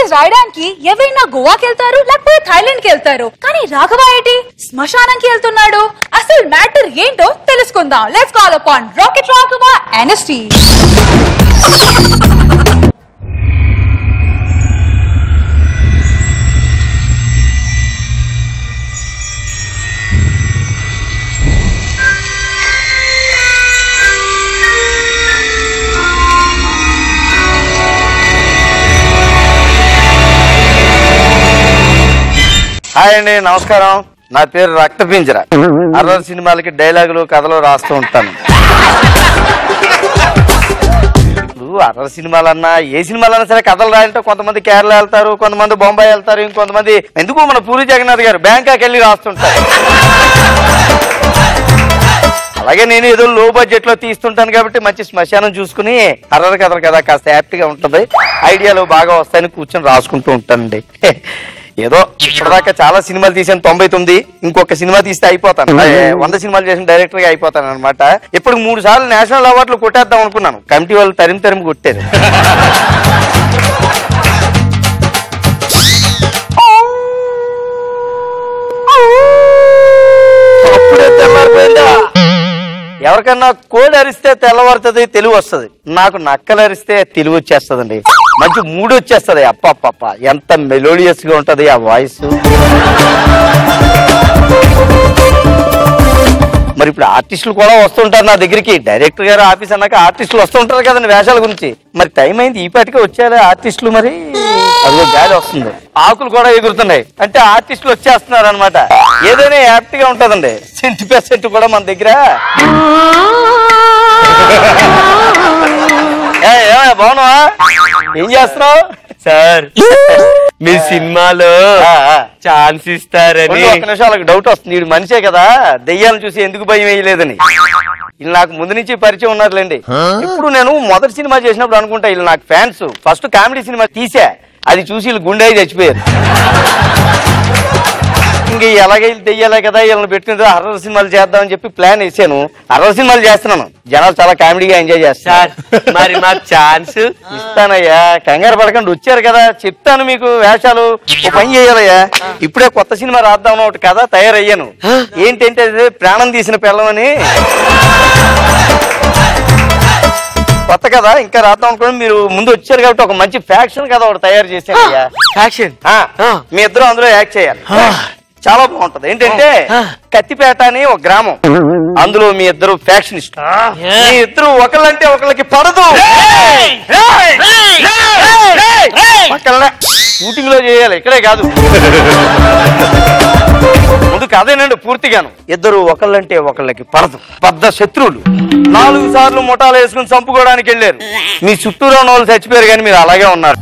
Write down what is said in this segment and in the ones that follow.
Stories రాయడానికి ఎవరైనా గోవాకి వెళ్తారు లేకపోతే థైలాండ్ కి వెళ్తారు కానీ రాఘవ ఏంటి శ్మశానానికి వెళ్తున్నాడు అసలు మ్యాటర్ ఏంటో తెలుసుకుందాం let's call upon rocket Raghava ఎన్ఎస్టీ హాయ్ అండి నమస్కారం నా పేరు రక్తపింజర అర్రర్ సినిమాలకి డైలాగులు కథలు రాస్తూ ఉంటాను ఇప్పుడు అర్రర్ సినిమాలన్నా ఏ సినిమాలన్నా సరే కథలు రాయాలంటే కొంతమంది కేరళ వెళ్తారు కొంతమంది బొంబాయి వెళ్తారు ఇంకొంతమంది ఎందుకు మన పూరి జగన్నాథ్ గారు బ్యాంకాక్ వెళ్ళి రాస్తుంటారు అలాగే నేను ఏదో లో బడ్జెట్ లో తీస్తుంటాను కాబట్టి మంచి శ్మశానం చూసుకుని హర్రర్ కథలు కదా కాస్త హ్యాపీ గా ఉంటది ఐడియాలు బాగా వస్తాయని కూర్చొని రాసుకుంటూ ఉంటానండి ఏదో ఇప్పటిదాకా చాలా సినిమాలు తీసాను తొంభై తొమ్మిది ఇంకొక సినిమా తీస్తే అయిపోతాను అదే, వంద సినిమాలు చేసిన డైరెక్టర్ గా అయిపోతాను అనమాట ఇప్పుడు మూడు సార్లు నేషనల్ అవార్డులు కొట్టేద్దాం అనుకున్నాను కమిటీ వాళ్ళు తరిమి తరిమి కొట్టారు అప్పుడే తెల్లారిపోయిందా ఎవరికన్నా కోడి అరిస్తే తెల్లవారుతుంది తెలివి వస్తుంది నాకు నక్కలు అరిస్తే తెలివి వచ్చేస్తుందండి మంచి మూడు వచ్చేస్తుంది అప్పప్ప ఎంత మెలోడియస్ గా ఉంటది ఆ వాయిస్ మరి ఇప్పుడు ఆర్టిస్టులు కూడా వస్తుంటారు నా దగ్గరికి డైరెక్టర్ గారు ఆఫీస్ అన్నాక ఆర్టిస్టులు వస్తుంటారు కదండి వేషాల గురించి మరి టైం అయింది ఈ పాటికే వచ్చారా ఆర్టిస్టులు మరి అదిగో గాలి వస్తుంది ఆకులు కూడా ఎగురుతున్నాయి అంటే ఆర్టిస్టులు వచ్చేస్తున్నారు అనమాట ఏదైనా యాప్ట్ గా ఉంటదండి సెంటి పర్సెంట్ కూడా మన దగ్గర ఏ, ఏమయ్య, బాగున్నావా ఏం చేస్తున్నావు సార్ మీ సినిమాలో ఆ, ఆ. ఛాన్స్ ఇస్తారని ఉండు, ఒక్క నిమిషం వాళ్ళకి డౌట్ వస్తుంది వీడు మనిషే కదా దెయ్యాలను చూసి ఎందుకు భయం వేయలేదని వీళ్ళు నాకు ముందు నుంచి పరిచయం ఉన్నారులేండి ఇప్పుడు నేను మొదటి సినిమా చేసినప్పుడు అనుకుంటా వీళ్ళు నాకు ఫ్యాన్స్ ఫస్ట్ కామెడీ సినిమా తీసా అది చూసి వీళ్ళు గుండె అయి చచ్చిపోయారు ఇంక ఎలాగ వీళ్ళు తెయ్యాలే కదా వీళ్ళని పెట్టుకుని హర్రర్ సినిమాలు చేద్దామని చెప్పి ప్లాన్ వేసాను హర్రర్ సినిమాలు చేస్తున్నాను జనాలు చాలా కామెడీగా ఎంజాయ్ చేస్తారు సార్ మరి మాకు ఛాన్స్ ఇస్తానయ్యా కంగారు పడకండి వచ్చారు కదా చెప్తాను మీకు వేషాలు ఓ పని చేయాలయ్యా ఇప్పుడే కొత్త సినిమా రాద్దాం ఒకటి కదా తయారయ్యాను ఏంటంటే అది ప్రాణం తీసిన పిల్లమని కొత్త కదా ఇంకా రాద్దాం అనుకోండి మీరు ముందు వచ్చారు కాబట్టి ఒక మంచి ఫ్యాక్షన్ కదా ఒకటి తయారు చేశాను అయ్యా యాక్షన్ ఆ, మీ ఇద్దరు అందులో యాక్ట్ చేయాలి చాలా బాగుంటది ఏంటంటే కత్తిపేట అని ఒక గ్రామం అందులో మీ ఇద్దరు ఫ్యాక్షనిస్ట్ మీ ఇద్దరు ఒకళ్ళంటే ఒకళ్ళకి పడదు పక్కన షూటింగ్ లో చేయాలి ఇక్కడే కాదు ముందు కథేనండి పూర్తిగాను ఇద్దరు ఒకళ్ళంటే ఒకళ్ళకి పడదు పెద్ద శత్రువులు నాలుగు సార్లు ముఠాలు వేసుకుని చంపుకోవడానికి వెళ్ళారు మీ చుట్టూరా ఉన్న వాళ్ళు చచ్చిపోయారు కానీ మీరు అలాగే ఉన్నారు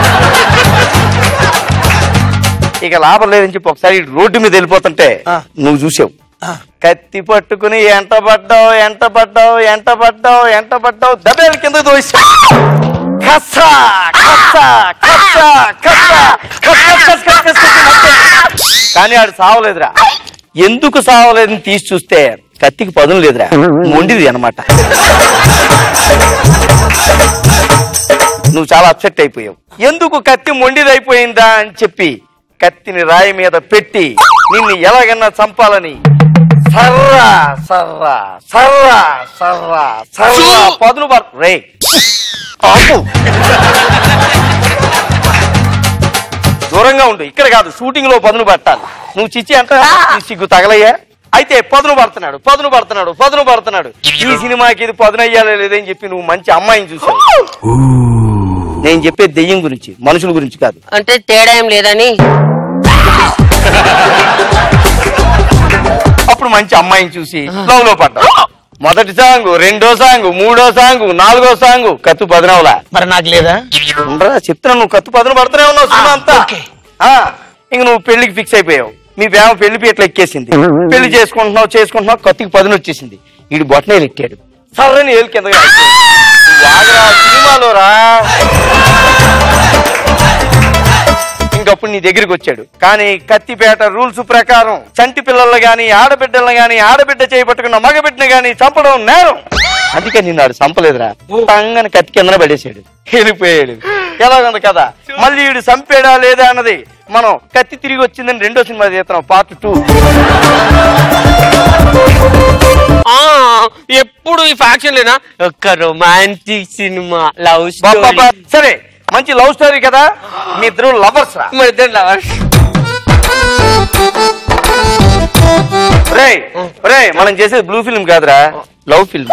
ఇక లాభం లేదని చెప్పి ఒకసారి రోడ్డు మీద వెళ్ళిపోతుంటే నువ్వు చూసావు కత్తి పట్టుకుని ఎంట పడ్డావు ఎంట పడ్డావు ఎంట పడ్డావు ఎంట పడ్డావు దెబ్బలు కింద దోసావు కస్సా కస్సా కస్సా కస్సా కస్ కస్ కస్ కస్ కస్ కస్ నరికేశావు. కానీ ఆడు సావలేదురా ఎందుకు సావలేదని తీసి చూస్తే కత్తికి పదును లేదురా మొండిది అనమాట నువ్వు చాలా అప్సెట్ అయిపోయావు ఎందుకు కత్తి మొండిది అయిపోయిందా అని చెప్పి కత్తిని రాయి మీద పెట్టి నిన్ను ఎలాగన్నా చంపాలని సర్రా సర్రా సర్రా సర్రా సర్రా పదును పర్ రే ఆపు. దూరంగా ఉండు ఇక్కడ కాదు షూటింగ్ లో పదును పట్టాలి నువ్వు చిచ్చి అంట నీ సిగ్గు తగలయ్యా అయితే పదును పడుతున్నాడు పదును పడుతున్నాడు పదును పడుతున్నాడు ఈ సినిమాకి ఇది పదును అయ్యాలో లేదని చెప్పి నువ్వు మంచి అమ్మాయిని చూసావు నేను చెప్పే దెయ్యం గురించి మనుషుల గురించి కాదు అంటే తేడా ఏం లేదని అప్పుడు మంచి అమ్మాయిని చూసి లవ్ లో పడ్డా మొదటి సాంగ్ రెండో సాంగ్ మూడో సాంగ్ నాలుగో సాంగ్ కత్తు పదనవలా మరి నాకు లేదా ఉండరా చెప్తున్నా నువ్వు కత్తు పదన పడుతూనే ఉన్నావు సినిమా అంతా ఆ, ఇంక నువ్వు పెళ్లికి ఫిక్స్ అయిపోయావు మీ ప్రేమ పెళ్లి పీటలు ఎక్కేసింది పెళ్లి చేసుకుంటున్నావు చేసుకుంటున్నావు కత్తికి పదును వచ్చేసింది వీడు బొట్టనేలు ఎక్కాడు సర్రని ఏలు కింద సినిమాలో రా ఇంకప్పుడు నీ దగ్గరికి వచ్చాడు కానీ కత్తిపేట రూల్స్ ప్రకారం చంటి పిల్లల్ని గాని ఆడబిడ్డల్ని గాని ఆడబిడ్డ చేయబట్టుకున్న మగబిడ్డని గాని చంపడం నేరం అందుకే నిన్ను ఆడు చంపలేదురా తంగని కత్తి కిందన పడేసాడు వెళ్ళిపోయాడు ఎలా ఉంది కదా మళ్ళీ వీడు చంపేడా లేదా అన్నది మనం కత్తి తిరిగి వచ్చిందని రెండో సినిమా తీస్తున్నాం పార్ట్ టూ ఆ, ఎప్పుడు ఈ ఫ్యాక్షన్ లేనా ఒక రొమాంటిక్ సినిమా లవ్ స్టోరీ సరే మంచి లవ్ స్టోరీ కదా మీ ఇద్దరు లవర్స్ రా మరి ఇద్దరు lovers. రే రే మనం చేసేది బ్లూ ఫిల్మ్ కాదురా లవ్ ఫిల్మ్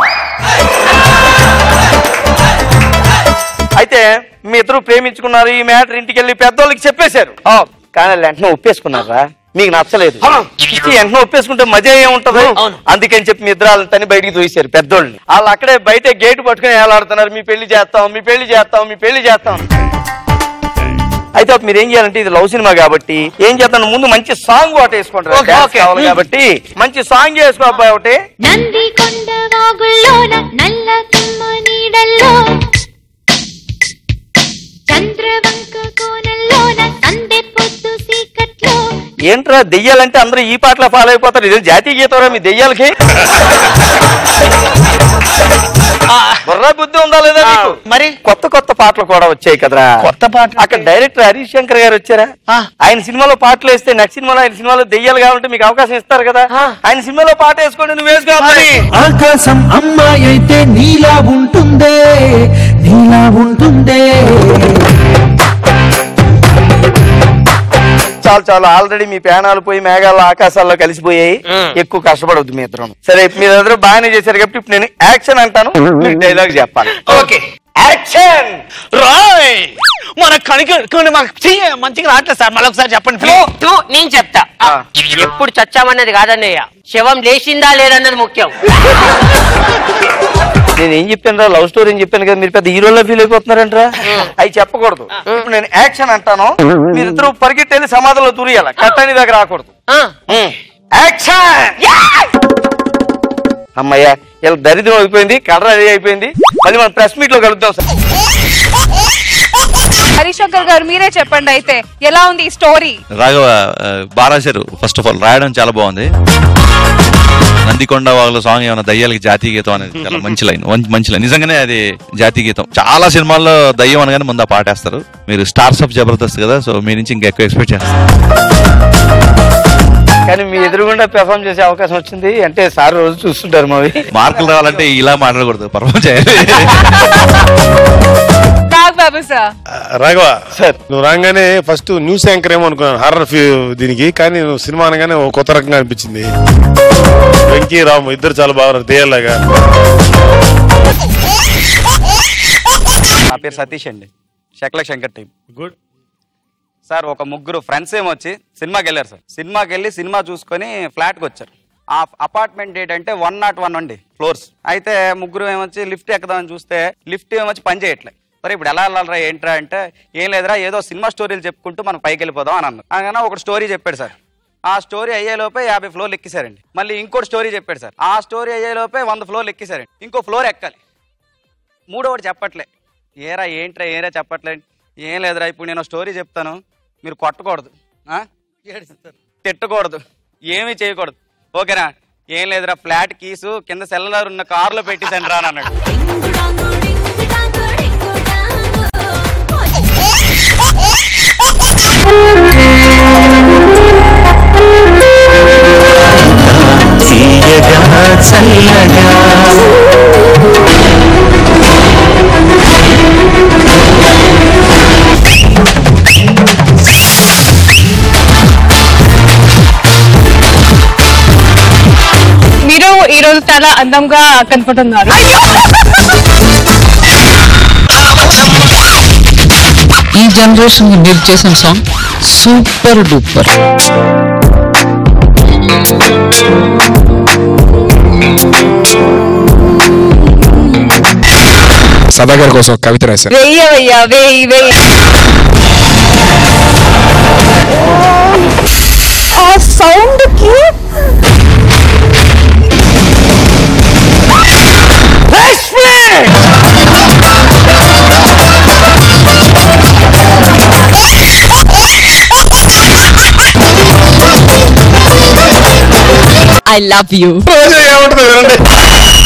అయితే మీ ఇద్దరు ప్రేమించుకున్నారు ఈ మ్యాటర్ ఇంటికి వెళ్ళి పెద్దోళ్ళకి చెప్పేశారు ఆ, కానీ వాళ్ళు వెంటనే ఒప్పేసుకున్నారా మీకు నచ్చలేదు ఇచ్చి వెంటనే ఒప్పేసుకుంటే మజా ఏముంటది అందుకని చెప్పి మీ ఇద్దరు వాళ్ళని తని బయటికి తోసారు పెద్దోళ్ళని వాళ్ళు అక్కడే బయట గేట్ పట్టుకుని ఏలాడుతున్నారు మీ పెళ్లి చేస్తాం మీ పెళ్లి చేస్తాం మీ పెళ్లి చేస్తాం అయితే అప్పుడు మీరు ఏం చేయాలంటే ఇది లవ్ సినిమా కాబట్టి ఏం చేస్తాను ముందు మంచి సాంగ్ ఒకటి వేసుకుంటారు Okay, Dance okay. కావాలి కాబట్టి మంచి సాంగ్ వేసుకో అబ్బాయి ఒకటి నంది కొండ వాగుల్లోన నల్ల తుమ్మ నీడల్లో చంద్రవంక కోనల్లోన సందె పొద్దు సీకట్లో ఏంట్రా దెయ్యాలంటే అందరూ ఈ పాటలో ఫాలో అయిపోతారు ఇది జాతీయ గీతరా మీ దెయ్యాలకి బుర్రా బుద్ధి ఉందా లేదా మీకు మరి కొత్త కొత్త పాటలు కూడా వచ్చాయి కదరా కొత్త పాటలు అక్కడ డైరెక్టర్ హరీష్ శంకర్ గారు వచ్చారా ఆ. ఆయన సినిమాలో పాటలు వేస్తే నెక్స్ట్ సినిమాలో ఆయన సినిమాలో దెయ్యాలు కావాలంటే మీకు అవకాశం ఇస్తారు కదా ఆ. ఆయన సినిమాలో పాట వేసుకోండి నువ్వు వేసుకో అబ్బాయి. ఆకాశం అమ్మాయి అయితే నీలా ఉంటుందే నీలా ఉంటుందే చాలు చాలు ఆల్రెడీ మీ పేనాలు పోయి మేఘాల్లో ఆకాశాల్లో కలిసిపోయాయి మ్. ఎక్కువ కష్టపడవద్దు మీ ఇద్దరం సరే మీరందరూ బాగానే చేశారు కాబట్టి ఇప్పుడు నేను యాక్షన్ అంటాను మీరు డైలాగ్ చెప్పాలి ఓకే యాక్షన్ రాయ్ మన కణిక కణి మాకు చెయ్య మంచిగా రావట్లేదు సార్ మళ్ళీ ఒకసారి చెప్పండి టూ ప్లీజ్ టూ నేను చెప్తా ఆ. ఎప్పుడు చచ్చామన్నది కాదన్నయ్య శవం లేచిందా లేదన్నది ముఖ్యం నేను ఏం చెప్పాను లవ్ స్టోరీ అని చెప్పాను కదా మీరు పెద్ద హీరోలో ఫీల్ అయిపోతున్నారంటరా అవి చెప్పకూడదు ఇప్పుడు నేను యాక్షన్ అంటాను మీరిద్దరు పరిగెట్టేది సమాధంలో తూరియాల కట్టని దగ్గర రాకూడదు ఆ, యాక్షన్ అమ్మయ్యా ఇలా దరిద్రం అయిపోయింది కర్ర రెడీ అయిపోయింది మళ్ళీ మనం ప్రెస్ మీట్ లో కలుద్దాం సార్ హరిశంకర్ గారు మీరే చెప్పండి అయితే ఎలా ఉంది ఈ స్టోరీ రాఘవ ఆ, బాగా రాశారు ఫస్ట్ ఆఫ్ ఆల్ రాయడం చాలా బాగుంది నందికొండ వాళ్ళ సాంగ్ ఏమైనా దయ్యాలకి జాతీయ గీతం అనేది చాలా మంచి లైన్ మంచి- మంచి లైన్ నిజంగానే అది జాతీయ గీతం చాలా సినిమాల్లో దయ్యం అనగానే ముందు ఆ పాటేస్తారు మీరు స్టార్స్ ఆఫ్ జబర్దస్త్ కదా సో మీ నుంచి ఇంకా ఎక్కువ ఎక్స్పెక్ట్ చేస్తారు కానీ మీ ఎదురుగుండా పెర్ఫామ్ చేసే అవకాశం వచ్చింది అంటే సార్ రోజు చూస్తుంటారు మావి మార్కులు రావాలంటే ఇలా మాట్లాడకూడదు పర్ఫామ్ చేయాలి నాగ్ బాబు సార్ రాఘవ సార్. నువ్వు రాగానే ఫస్ట్ న్యూస్ యాంకర్ ఏమో అనుకున్నాను హారర్ దీనికి కానీ నువ్వు సినిమా అనగానే ఓ కొత్త రకంగా అనిపించింది వెంకీ రాము ఇద్దరు చాలా బాగున్నారు దేయాలాగా నా పేరు సతీష్ అండి Shakala Shankar team good sir ఒక ముగ్గురు ఫ్రెండ్స్ ఏమొచ్చి సినిమాకి వెళ్ళారు సార్ సినిమాకి వెళ్ళి సినిమా చూసుకొని ఫ్లాట్కి వచ్చారు ఆ అపార్ట్మెంట్ డేట్ అంటే వన్ నాట్ వన్ అండి ఫ్లోర్స్ అయితే ముగ్గురు ఏమొచ్చి లిఫ్ట్ ఎక్కుదామని చూస్తే లిఫ్ట్ ఏమొచ్చి పని చేయట్లే మరి ఇప్పుడు ఎలా వెళ్ళాలరా ఏంట్రా అంటే ఏం లేదురా ఏదో సినిమా స్టోరీలు చెప్పుకుంటూ మనం పైకి వెళ్ళిపోదాం అని అన్నారు అనగానే ఒక స్టోరీ చెప్పాడు సార్ ఆ స్టోరీ అయ్యేలోపే యాభై ఫ్లోర్లు ఎక్కిసారండి మళ్ళీ ఇంకోటి స్టోరీ చెప్పాడు సార్ ఆ స్టోరీ అయ్యేలోపే వంద ఫ్లోర్లు ఎక్కిసారండి ఇంకో ఫ్లోర్ ఎక్కాలి మూడోవాడు చెప్పట్లే ఏరా ఏంట్రా ఏరా చెప్పట్లే ఏం లేదురా ఇప్పుడు నేను స్టోరీ చెప్తాను మీరు కొట్టకూడదు ఆ? తిట్టకూడదు ఏమీ చేయకూడదు ఓకేనా ఏం లేదురా ఫ్లాట్ కీసు కింద సెల్లర్ ఉన్న కారులో పెట్టేసాను రా అని అన్నాడు తీయగా చల్లగా మీరు ఈ రోజు చాలా అందంగా కనపడుతున్నారు ఈ జనరేషన్ మీరు చేసిన సాంగ్ సూపర్ డూపర్ సదాగర్ కోసం ఒక కవిత రాశారు వెయ్యవయ్యా వెయ్యి వెయ్యి ఆ సౌండ్ కి ఐ లవ్ యూ ఏమంటుంది వినండి